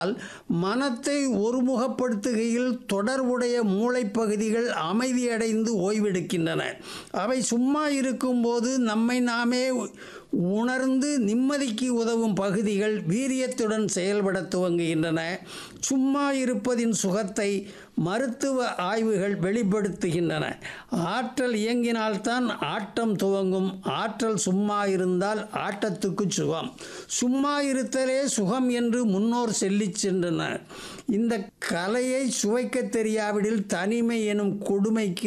மனத்தை ஒருமுகப்படுத்துகையில் தொடர்புடைய மூளைப்பகுதிகள் அமைதியடைந்து ஓய்வெடுக்கின்றன அவை சும்மா இருக்கும்போது நம்மை நாமே உணர்ந்து நிம்மதிக்கு உதவும் பகுதிகள் வீரியத்துடன் செயல்பட துவங்குகின்றன சும்மா இருப்பதின் சுகத்தை மருத்துவ ஆய்வுகள் வெளிப்படுத்துகின்றன ஆற்றல் இயங்கினால்தான் ஆட்டம் துவங்கும் ஆற்றல் சும்மா இருந்தால் ஆட்டத்துக்கு சுகம் சும்மா இருத்தலே சுகம் என்று முன்னோர் சொல்லிச் சென்றனர் இந்த கலையை சுவைக்கத் தெரியாவிடில் தனிமை எனும் கொடுமைக்கு